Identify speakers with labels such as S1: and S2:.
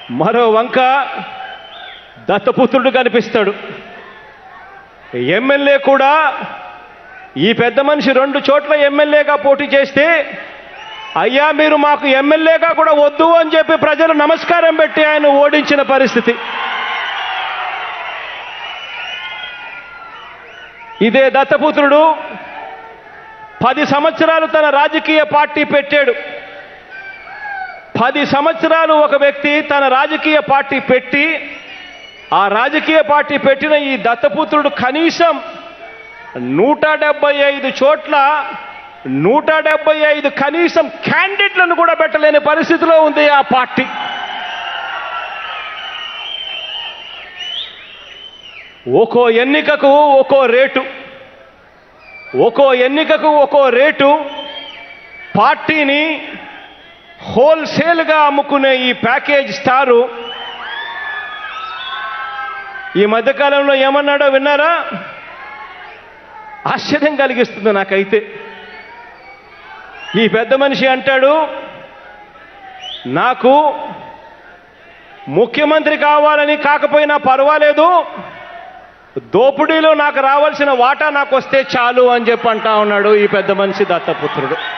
S1: మరో వంక దత్తపుత్రుడు కనిపిస్తాడు ఎమ్మెల్యే కూడా ఈ పెద్ద మనిషి రెండు చోట్ల ఎమ్మెల్యేగా పోటీ చేస్తే అయ్యా మీరు మాకు ఎమ్మెల్యేగా కూడా వద్దు అని చెప్పి ప్రజలు నమస్కారం పెట్టి ఆయన ఓడించిన పరిస్థితి ఇదే దత్తపుత్రుడు పది సంవత్సరాలు తన రాజకీయ పార్టీ పెట్టాడు పది సంవత్సరాలు ఒక వ్యక్తి తన రాజకీయ పార్టీ పెట్టి ఆ రాజకీయ పార్టీ పెట్టిన ఈ దత్తపుత్రుడు కనీసం నూట డెబ్బై ఐదు చోట్ల నూట డెబ్బై ఐదు కనీసం క్యాండిడేట్లను కూడా పెట్టలేని పరిస్థితిలో ఉంది ఆ పార్టీ ఒక్కో ఎన్నికకు ఒక్కో రేటు ఒక్కో ఎన్నికకు ఒక్కో రేటు పార్టీని హోల్సేల్గా అమ్ముకునే ఈ ప్యాకేజ్ స్టారు ఈ మధ్యకాలంలో ఏమన్నాడో విన్నారా ఆశ్చర్యం కలిగిస్తుంది నాకైతే ఈ పెద్ద మనిషి అంటాడు నాకు ముఖ్యమంత్రి కావాలని కాకపోయినా పర్వాలేదు దోపిడీలో నాకు రావాల్సిన వాటా నాకు వస్తే చాలు అని చెప్పి అంటా ఉన్నాడు ఈ పెద్ద మనిషి దత్తపుత్రుడు